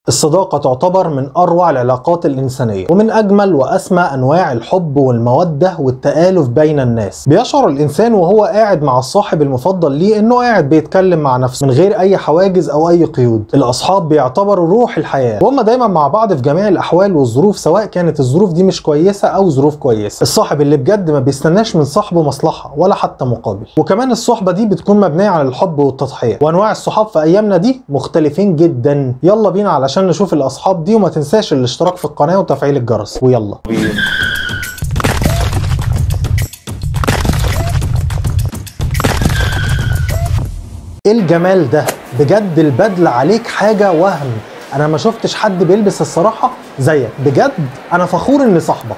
الصداقة تعتبر من أروع العلاقات الإنسانية ومن أجمل وأسمى أنواع الحب والمودة والتآلف بين الناس بيشعر الإنسان وهو قاعد مع الصاحب المفضل ليه إنه قاعد بيتكلم مع نفسه من غير أي حواجز أو أي قيود الأصحاب بيعتبروا روح الحياة وهم دايما مع بعض في جميع الأحوال والظروف سواء كانت الظروف دي مش كويسة أو ظروف كويسة الصاحب اللي بجد ما بيستناش من صاحبه مصلحة ولا حتى مقابل وكمان الصحبة دي بتكون مبنية على الحب والتضحية وأنواع الصحاب في أيامنا دي مختلفين جدا يلا بينا علشان نشوف الأصحاب دي وما تنساش الاشتراك في القناة وتفعيل الجرس ويلا ايه الجمال ده بجد البدل عليك حاجة وهم انا ما شفتش حد بيلبس الصراحة زيك بجد انا فخور اني صاحبك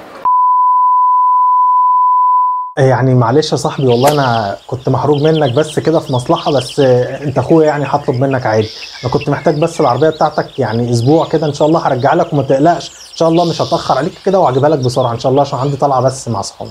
يعني معلش يا صاحبي والله انا كنت محروق منك بس كده في مصلحه بس انت اخويا يعني هطلب منك عادي انا كنت محتاج بس العربيه بتاعتك يعني اسبوع كده ان شاء الله هرجع لك وما تقلقش ان شاء الله مش هتاخر عليك كده وهجيبها لك بسرعه ان شاء الله عشان عندي طلعه بس مع اصحابي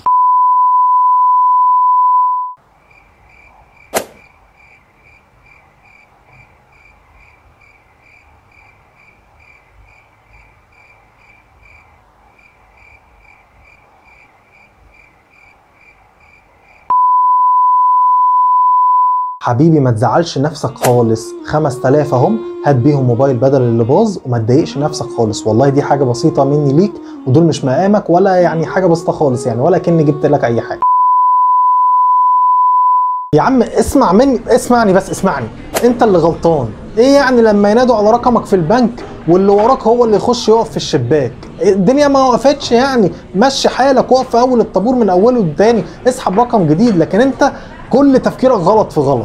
حبيبي ما تزعلش نفسك خالص 5000 اهم هات بيهم موبايل بدل اللي باظ وما تضايقش نفسك خالص والله دي حاجه بسيطه مني ليك ودول مش مقامك ولا يعني حاجه بسيطه خالص يعني ولا كاني جبت لك اي حاجه يا عم اسمع مني اسمعني بس اسمعني انت اللي غلطان ايه يعني لما ينادوا على رقمك في البنك واللي وراك هو اللي يخش يقف في الشباك الدنيا ما وقفتش يعني مشي حالك وقف في اول الطابور من اوله للتاني اسحب رقم جديد لكن انت كل تفكيرك غلط في غلط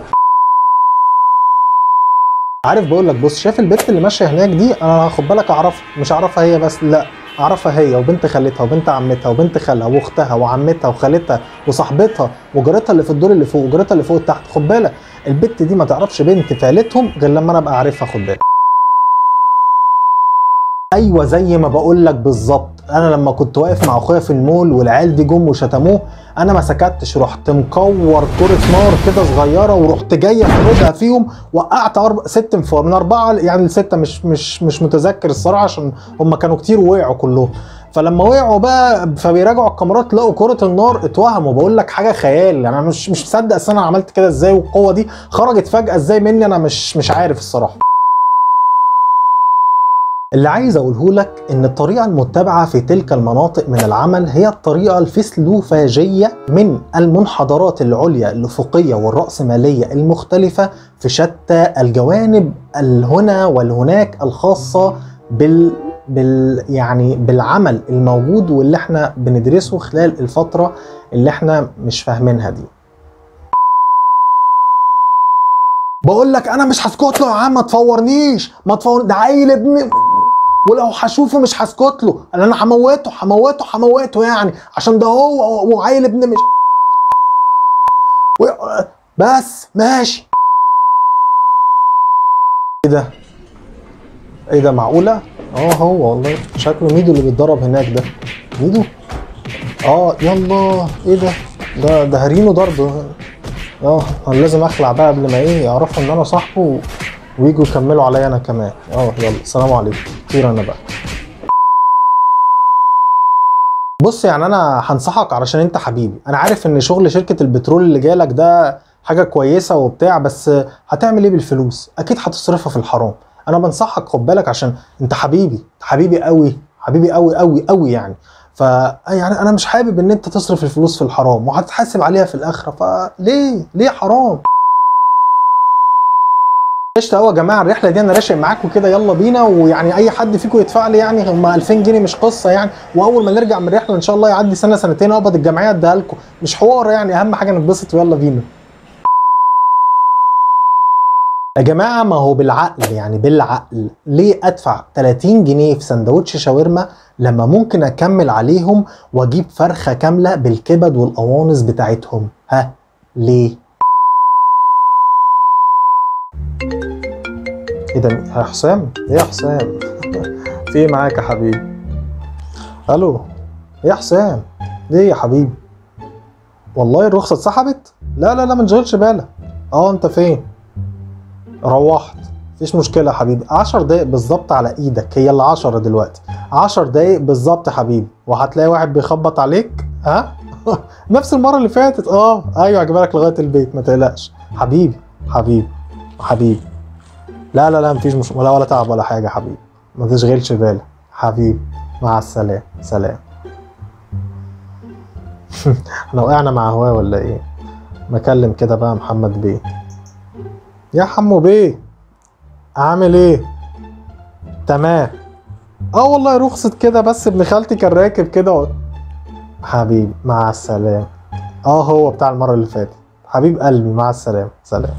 عارف بقول لك بص شايف البت اللي ماشيه هناك دي انا هاخد بالك اعرفها مش اعرفها هي بس لا اعرفها هي وبنت خالتها وبنت عمتها وبنت خالها واختها وعمتها وخالتها وصاحبتها وجارتها اللي في الدور اللي فوق وجارتها اللي فوق تحت خد بالك البت دي ما تعرفش بنت في عيلتهم غير لما انا ابقى عارفها خد بالك ايوه زي ما بقول لك بالظبط انا لما كنت واقف مع اخويا في المول والعيال دي جم وشتموه انا ما سكتش رحت مكور كرة نار كده صغيره ورحت جاي اخرجها فيهم وقعت أربع ست انفار من اربعه يعني السته مش مش مش متذكر الصراحه عشان هم كانوا كتير وقعوا كلهم فلما وقعوا بقى فبيراجعوا الكاميرات لقوا كرة النار اتوهموا بقول لك حاجة خيال انا مش مش مصدق اصل انا عملت كده ازاي والقوة دي خرجت فجأة ازاي مني انا مش مش عارف الصراحة اللي عايز اقوله لك ان الطريقه المتبعه في تلك المناطق من العمل هي الطريقه الفسلوفاجيه من المنحدرات العليا الافقيه والراسماليه المختلفه في شتى الجوانب الهنا والهناك الخاصه بال بال يعني بالعمل الموجود واللي احنا بندرسه خلال الفتره اللي احنا مش فاهمينها دي بقول لك انا مش هسكت له يا عم ما تفورنيش ما تفور ده عيل ابن ولو هشوفه مش هسكت له انا انا هموته هموته هموته يعني عشان ده هو وعيل ابن مش و... بس ماشي ايه ده ايه ده معقوله اه هو والله شكله ميدو اللي بيتضرب هناك ده ميدو اه يلا ايه ده ده ده هرينه ضرب اه انا لازم اخلع بقى قبل ما ايه يعرفوا ان انا صاحبه ويجوا يكملوا عليا انا كمان اه يلا السلام عليكم طير انا بقى بص يعني انا هنصحك علشان انت حبيبي انا عارف ان شغل شركه البترول اللي جالك ده حاجه كويسه وبتاع بس هتعمل ايه بالفلوس اكيد هتصرفها في الحرام انا بنصحك خد بالك عشان انت حبيبي حبيبي قوي حبيبي قوي قوي قوي يعني ف يعني انا مش حابب ان انت تصرف الفلوس في الحرام وهتتحاسب عليها في الاخره فليه ليه حرام قشطه قوي يا جماعه الرحله دي انا راشق معاكم كده يلا بينا ويعني اي حد فيكم يدفع لي يعني هم 2000 جنيه مش قصه يعني واول ما نرجع من الرحله ان شاء الله يعدي سنه سنتين اقبض الجمعيه اديها لكم مش حوار يعني اهم حاجه نتبسط ويلا بينا يا جماعه ما هو بالعقل يعني بالعقل ليه ادفع 30 جنيه في سندوتش شاورما لما ممكن اكمل عليهم واجيب فرخه كامله بالكبد والقوانص بتاعتهم ها ليه ايه ده يا حسام ايه يا حسام في ايه معاك يا حبيبي الو ايه يا حسام ليه يا حبيبي والله الرخصه اتسحبت لا لا لا ما تشغلش بالك اه انت فين روحت مفيش مشكله يا حبيبي 10 دقايق بالظبط على ايدك هي اللي 10 دلوقتي 10 دقايق بالظبط يا حبيبي وهتلاقي واحد بيخبط عليك ها نفس المره اللي فاتت اه ايوه هجيبها لك لغايه البيت ما تقلقش حبيبي حبيبي حبيبي لا لا لا مفيش مش ولا ولا تعب ولا حاجه حبيبي ما تشغلش بالك حبيبي مع السلامه سلام احنا وقعنا مع هواه ولا ايه مكلم كده بقى محمد بيه يا حمو بيه عامل ايه تمام اه والله رخصت كده بس ابن خالتي كان راكب كده و... حبيبي مع السلامة اه هو بتاع المرة اللي فاتت حبيب قلبي مع السلامة سلام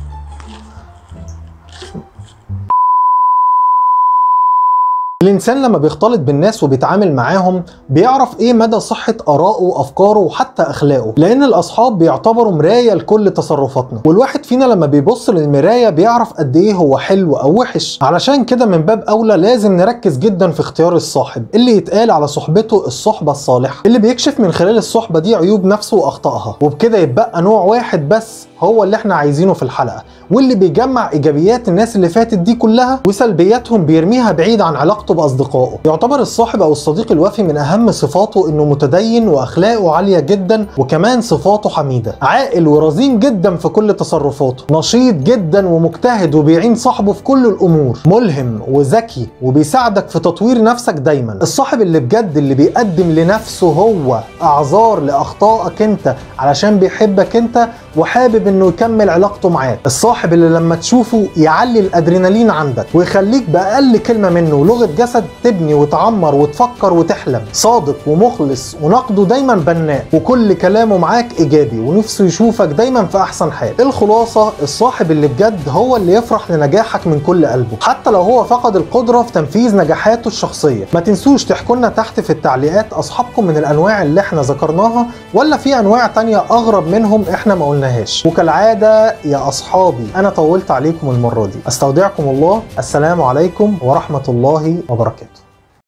الإنسان لما بيختلط بالناس وبيتعامل معاهم بيعرف إيه مدى صحة آرائه وأفكاره وحتى أخلاقه لأن الأصحاب بيعتبروا مراية لكل تصرفاتنا والواحد فينا لما بيبص للمراية بيعرف قد إيه هو حلو أو وحش علشان كده من باب أولى لازم نركز جدا في اختيار الصاحب اللي يتقال على صحبته الصحبة الصالحة اللي بيكشف من خلال الصحبة دي عيوب نفسه وأخطائها وبكده يتبقى نوع واحد بس هو اللي احنا عايزينه في الحلقة واللي بيجمع ايجابيات الناس اللي فاتت دي كلها وسلبياتهم بيرميها بعيد عن علاقته باصدقائه يعتبر الصاحب او الصديق الوفي من اهم صفاته انه متدين واخلاقه عاليه جدا وكمان صفاته حميده عاقل ورزين جدا في كل تصرفاته نشيط جدا ومجتهد وبيعين صاحبه في كل الامور ملهم وذكي وبيساعدك في تطوير نفسك دايما الصاحب اللي بجد اللي بيقدم لنفسه هو اعذار لاخطائك انت علشان بيحبك انت وحابب انه يكمل علاقته معاك الصاحب اللي لما تشوفه يعلي الادرينالين عندك ويخليك باقل كلمه منه لغه جسد تبني وتعمر وتفكر وتحلم صادق ومخلص ونقده دايما بناء وكل كلامه معاك ايجابي ونفسه يشوفك دايما في احسن حال الخلاصه الصاحب اللي بجد هو اللي يفرح لنجاحك من كل قلبه حتى لو هو فقد القدره في تنفيذ نجاحاته الشخصيه ما تنسوش تحكوا لنا تحت في التعليقات اصحابكم من الانواع اللي احنا ذكرناها ولا في انواع تانية اغرب منهم احنا ما قلناهاش وكالعاده يا اصحابي انا طولت عليكم المره دي استودعكم الله السلام عليكم ورحمه الله وبركاته